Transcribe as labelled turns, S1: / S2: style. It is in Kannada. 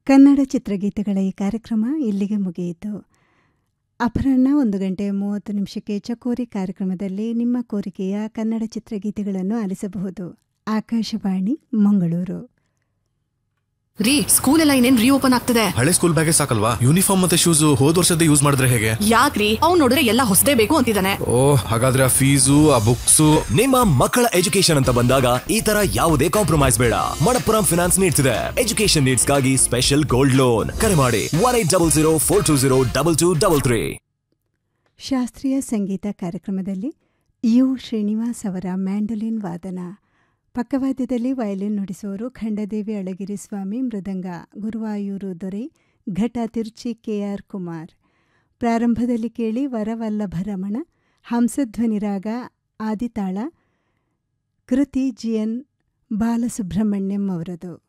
S1: ಕನ್ನಡ ಚಿತ್ರಗೀತೆಗಳ ಈ ಕಾರ್ಯಕ್ರಮ ಇಲ್ಲಿಗೆ ಮುಗಿಯಿತು ಅಪರಾಹ್ನ ಒಂದು ಗಂಟೆ ಮೂವತ್ತು ನಿಮಿಷಕ್ಕೆ ಚಕೋರಿ ಕಾರ್ಯಕ್ರಮದಲ್ಲಿ ನಿಮ್ಮ ಕೋರಿಕೆಯ ಕನ್ನಡ ಚಿತ್ರಗೀತೆಗಳನ್ನು ಆಲಿಸಬಹುದು ಆಕಾಶವಾಣಿ ಮಂಗಳೂರು
S2: ರೀ ಸ್ಕೂಲ್ ಎಲ್ಲ ಇನ್ನೇನ್ ರೀಓಪನ್ ಆಗ್ತದೆ
S3: ಹಳೆ ಸ್ಕೂಲ್ ಬ್ಯಾಗೇ ಸಾಕಲ್ವಾ ಯೂನಿಫಾರ್ಮ್ ಮತ್ತೆ ಶೂಸ್ ಹೋದ್ ವರ್ಷದ ಯೂಸ್ ಮಾಡಿದ್ರೆ ಹೇಗೆ
S2: ಯಾಕ್ರಿ ಅವ್ನ್ ನೋಡಿದ್ರೆ ಎಲ್ಲ ಹೊಸದೇ ಬೇಕು ಅಂತಿದ್ದಾನೆ
S3: ಓ ಹಾಗಾದ್ರೆ ಆ ಫೀಸು ಆ ಬುಕ್ಸು
S4: ನಿಮ್ಮ ಮಕ್ಕಳ ಎಜುಕೇಶನ್ ಅಂತ ಬಂದಾಗ ಈ ತರ ಯಾವುದೇ ಕಾಂಪ್ರಮೈಸ್ ಬೇಡ ಮಣಪ್ಪುರಂ ಫಿನಾನ್ಸ್ ನೀಡ್ತಿದೆ ಎಜುಕೇಶನ್ ನೀಡ್ಸ್ ಗಾಗಿ ಸ್ಪೆಷಲ್ ಗೋಲ್ಡ್ ಲೋನ್ ಕರೆ ಮಾಡಿ one eight double zero four two zero double two double three
S1: ಶಾಸ್ತ್ರೀಯ ಸಂಗೀತ ಕಾರ್ಯಕ್ರಮದಲ್ಲಿ ಯು ಶ್ರೀನಿವಾಸ್ ಅವರ ಮ್ಯಾಂಡೋಲಿನ್ ವಾದನ ಪಕ್ಕವಾದ್ಯದಲ್ಲಿ ವಯಲಿನ್ ನುಡಿಸುವವರು ಖಂಡದೇವಿ ಅಳಗಿರಿ ಸ್ವಾಮಿ ಮೃದಂಗ ಗುರುವಾಯೂರು ದೊರೆ ಘಟ ತಿರುಚಿ ಕೆಆರ್ ಕುಮಾರ್ ಪ್ರಾರಂಭದಲ್ಲಿ ಕೇಳಿ ವರವಲ್ಲಭರಮಣ ಹಂಸಧ್ವನಿರಾಗ ಆದಿತಾಳ ಕೃತಿ ಜಿಎನ್ ಬಾಲಸುಬ್ರಹ್ಮಣ್ಯಂ ಅವರದು